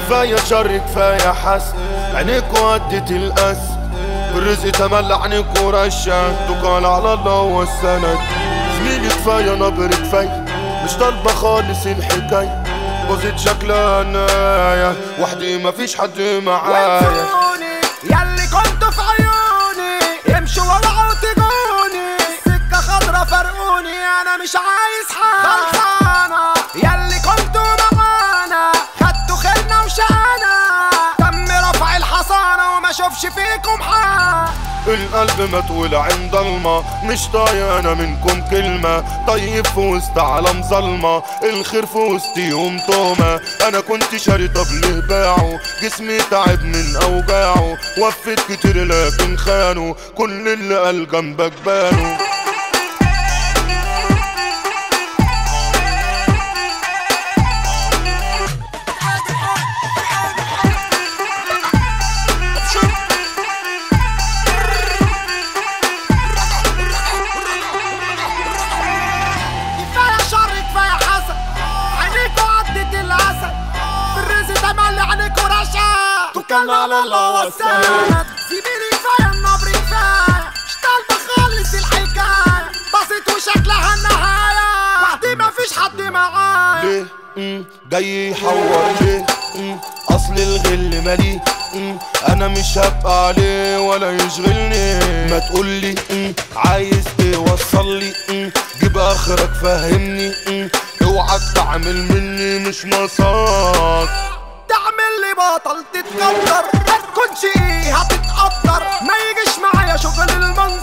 كفاية شر كفاية حس عينيك ودت الأس بالرزق تملى عينيك ورشة توكل على الله والسند زميلي كفاية نبر كفاية مش طالبة خالص الحكاية بوزيت شكلها ناية وحدي مفيش حد معايا وانسوني ياللي كنتوا في عيوني يمشوا ورا وتجوني السكة خضرا فرقوني انا مش عايز حاجة خلصانة ياللي كنتوا معانا خدتوا خيرنا وشقانا تم رفع الحصانة وما اشوفش فيكم حاجة القلب متول عند ضلمة مش طايق انا منكم كلمة طيب في وسط عالم ظلمة الخير في وسطيهم تومة انا كنت شاري طبل باعه جسمي تعب من اوجاعه وفيت كتير لكن خانوا كل اللي قال جنبك بانوا كفاية شر كفاية حسد عينيكوا عدت الأسد بالرزق تملي عينيكوا رشا توكلنا على الله والسند سيبيني كفاية النبر كفاية مش طالبة خالص الحكاية بسيط وشكلها النهاية وحدي مفيش حد معايا ليه مم، جاي يحور ليه مم، اصل الغل مالي مم، انا مش هبقى عليه ولا يشغلني ما تقولي مم، عايز ايه وصلي مم، جيب اخرك فهمني مم، اوعك تعمل مني مش نصاك تعمل لي بطل تتقدر ما تكونش ايه هتتقدر ما يجيش معايا شغل المنظر